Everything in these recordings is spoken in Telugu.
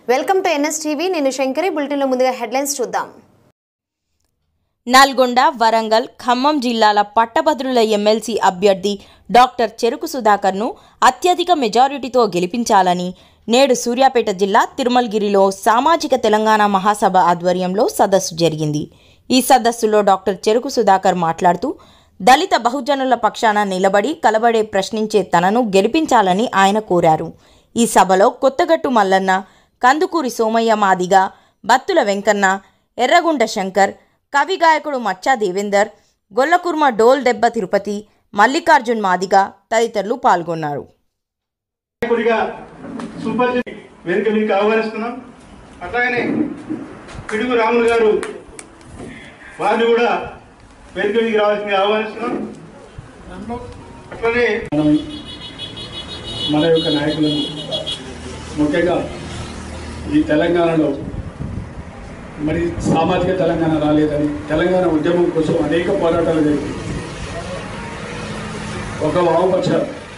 వెల్కమ్ టు ఎన్ఎస్ టీవీ నేను శంకరి బులెటిన్లో ముందుగా హెడ్లైన్స్ చూద్దాం నల్గొండ వరంగల్ ఖమ్మం జిల్లాల పట్టభద్రుల ఎమ్మెల్సీ అభ్యర్థి డాక్టర్ చెరుకు సుధాకర్ను అత్యధిక మెజారిటీతో గెలిపించాలని నేడు సూర్యాపేట జిల్లా తిరుమలగిరిలో సామాజిక తెలంగాణ మహాసభ ఆధ్వర్యంలో సదస్సు జరిగింది ఈ సదస్సులో డాక్టర్ చెరుకు సుధాకర్ మాట్లాడుతూ దళిత బహుజనుల పక్షాన నిలబడి కలబడే ప్రశ్నించే తనను గెలిపించాలని ఆయన కోరారు ఈ సభలో కొత్తగట్టు మల్లన్న కందుకూరి సోమయ్య మాదిగ బత్తుల వెంకన్న ఎర్రగుంట శంకర్ కవి గాయకుడు మచ్చా దేవేందర్ గొల్లకుర్మ డోల్ దెబ్బ తిరుపతి మల్లికార్జున్ మాదిగ తదితరులు పాల్గొన్నారు నాయకుడిగా సుపరిచిత వేదిక మీకు ఆహ్వానిస్తున్నాం అట్లాగనే పిడుగు రాములు గారు వారిని కూడా వేదిక మీకు రావాల్సిందిగా ఆహ్వానిస్తున్నాం అట్లనే మనం మన యొక్క నాయకులను ముఖ్యంగా ఈ తెలంగాణలో మరి సామాజిక తెలంగాణ రాలేదని తెలంగాణ ఉద్యమం కోసం అనేక పోరాటాలు జరిగాయి ఒక వామపక్ష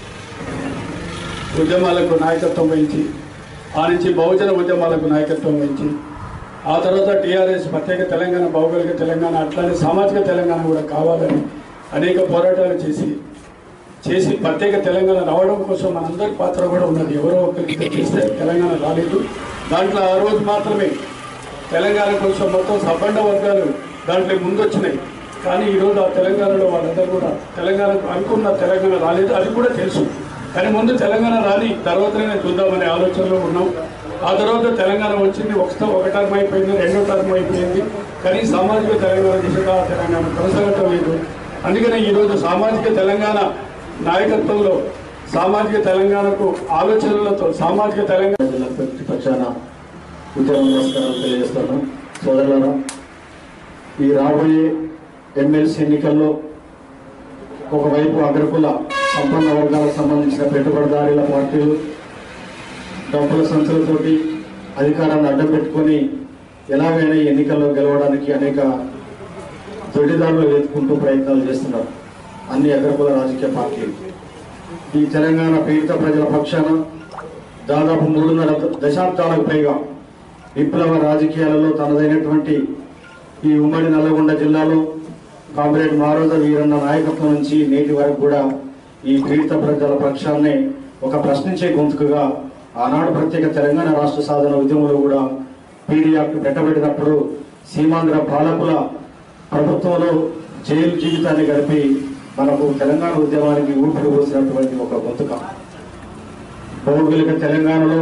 ఉద్యమాలకు నాయకత్వం వహించి ఆ నుంచి బహుజన ఉద్యమాలకు నాయకత్వం వహించి ఆ తర్వాత టీఆర్ఎస్ ప్రత్యేక తెలంగాణ భౌగోళిక తెలంగాణ అట్లానే సామాజిక తెలంగాణ కూడా కావాలని అనేక పోరాటాలు చేసి చేసి ప్రత్యేక తెలంగాణ రావడం కోసం మనందరి పాత్ర కూడా ఉన్నది ఎవరో ఒకరికి చేస్తే తెలంగాణ రాలేదు దాంట్లో ఆ రోజు మాత్రమే తెలంగాణ కోసం మొత్తం సబ్బండ వర్గాలు దాంట్లో ముందొచ్చినాయి కానీ ఈరోజు ఆ తెలంగాణలో వాళ్ళందరూ కూడా తెలంగాణకు అనుకున్న తెలంగాణ రాలేదు అది కూడా తెలుసు కానీ ముందు తెలంగాణ రాని తర్వాతనే చూద్దామనే ఆలోచనలో ఉన్నాం ఆ తర్వాత తెలంగాణ వచ్చింది ఒకటో ఒక టర్మ్ అయిపోయింది రెండో టర్మ్ అయిపోయింది కానీ సామాజిక తెలంగాణ దిశగా ఆ తెలంగాణ కొనసాగటం లేదు అందుకనే ఈరోజు సామాజిక తెలంగాణ నాయకత్వంలో సామాజిక తెలంగాణకు ఆలోచనలతో సామాజిక తెలంగాణ జిల్లా పక్షాన ఉద్యమ నమస్కారాలు తెలియజేస్తాను సోదరులారా ఈ రాబోయే ఎమ్మెల్సీ ఎన్నికల్లో ఒకవైపు అగ్రకుల సంపన్న వర్గాలకు సంబంధించిన పెట్టుబడిదారుల పార్టీలు డబ్బుల సంచులతోటి అధికారాన్ని అడ్డం పెట్టుకొని ఎలాగైనా ఈ ఎన్నికల్లో గెలవడానికి అనేక దొడ్డిదారులు వెతుకుంటూ ప్రయత్నాలు చేస్తున్నారు అన్ని అగ్రకుల రాజకీయ పార్టీలు ఈ తెలంగాణ పీడిత ప్రజల పక్షాన దాదాపు మూడున్నర దశాబ్దాలకు పైగా విప్లవ రాజకీయాలలో తనదైనటువంటి ఈ ఉమ్మడి నల్లగొండ జిల్లాలో కామ్రేడ్ మారోజ వీరన్న నాయకత్వం నుంచి నేటి వరకు కూడా ఈ పీడిత ప్రజల పక్షాన్ని ఒక ప్రశ్నించే గొంతుకుగా ఆనాడు ప్రత్యేక తెలంగాణ రాష్ట్ర సాధన ఉద్యమంలో కూడా పీడీ యాక్ట్ పెట్టబడినప్పుడు సీమాంధ్ర పాలకుల ప్రభుత్వంలో జైలు జీవితాన్ని గడిపి మనకు తెలంగాణ ఉద్యమానికి ఊపిరి పోసినటువంటి ఒక గొంతుక భౌగోళిక తెలంగాణలో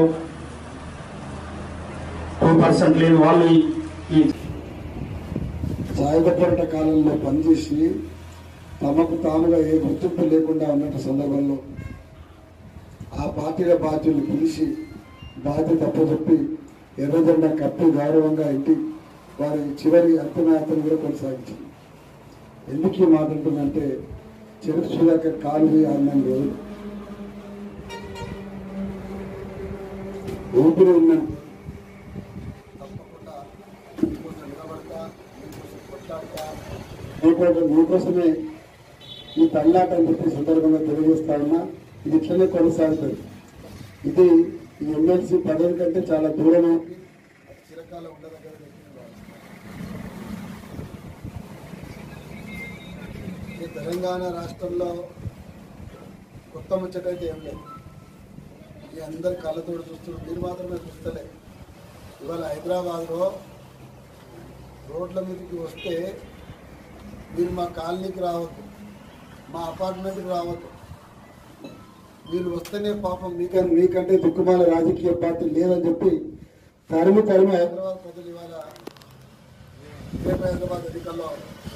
టూ పర్సెంట్ లేని వాళ్ళు ఈ- ఈ సాయుధ పోరాట కాలంలో పనిచేసి తమకు తాముగా ఏ గుర్తింపు లేకుండా ఉన్నట్టు సందర్భంలో ఆ పార్టీల బాధ్యులు పిలిచి బాధ్యత తప్పచెప్పి ఎర్రజెండా కప్పి గౌరవంగా ఇంటి వారి చివరి అంతిమయాత్రను కూడా కొనసాగించింది ఎందుకు ఈ మాట అంటుందంటే చెరుకు సుధాకర్ కాలు అన్నం రోజు ఊపిరి ఉన్నాను నీకోసం నీకోసమే ఈ తల్లాట అని చెప్పి సందర్భంగా తెలియజేస్తా ఉన్నా ఇది ఇట్లనే కొనసాగుతుంది ఇది ఈ ఎమ్మెల్సీ పదవి కంటే చాలా దూరమే చిరకాలం ఉండదగ్గర ఈ తెలంగాణ రాష్ట్రంలో కొత్త ముచ్చటైతే ఏం లేదు ఈ అందరి కళ్ళతోడు చూస్తున్నారు మీరు మాత్రమే చూస్తలే ఇవాళ హైదరాబాద్లో రోడ్ల మీదకి వస్తే మీరు మా కాలనీకి రావద్దు మా అపార్ట్మెంట్కి రావద్దు మీరు వస్తేనే పాపం మీకంటే మీకంటే దిక్కుమాల రాజకీయ పార్టీ లేదని చెప్పి తరిమి తరిమి హైదరాబాద్ ప్రజలు ఇవాళ రేపు హైదరాబాద్ ఎన్నికల్లో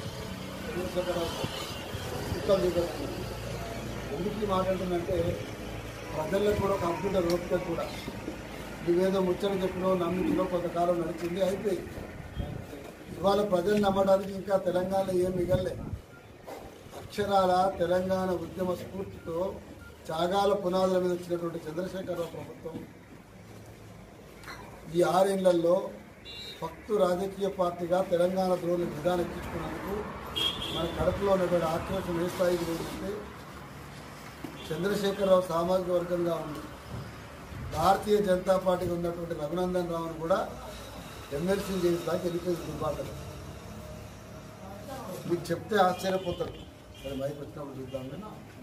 చిత్తం చూపెడుతున్నారు ఎందుకు ఈ మాట అంటుందంటే ప్రజలకు కూడా ఒక కంప్యూటర్ ఓపిక కూడా నువ్వేదో ముచ్చట చెప్పినో నమ్మించినో కొంతకాలం నడిచింది అయిపోయింది ఇవాళ ప్రజలు నమ్మడానికి ఇంకా తెలంగాణలో ఏం మిగలలే అక్షరాల తెలంగాణ ఉద్యమ స్ఫూర్తితో త్యాగాల పునాదుల మీద వచ్చినటువంటి చంద్రశేఖరరావు ప్రభుత్వం ఈ ఆరేళ్లలో భక్తు రాజకీయ పార్టీగా తెలంగాణ ద్రోహులు విధానం ఎక్కించుకున్నందుకు మన కడపలో ఉన్నటువంటి ఆక్రోశం ఏ స్థాయికి పోయిందంటే చంద్రశేఖరరావు సామాజిక వర్గంగా ఉంది భారతీయ జనతా పార్టీకి ఉన్నటువంటి రఘునందన్ రావును కూడా ఎమ్మెల్సీ చేసేదాకా వెళ్ళిపోయింది దుర్భాగ్యం మీకు చెప్తే ఆశ్చర్యపోతారు మరి మైక్ వచ్చినప్పుడు చూద్దాం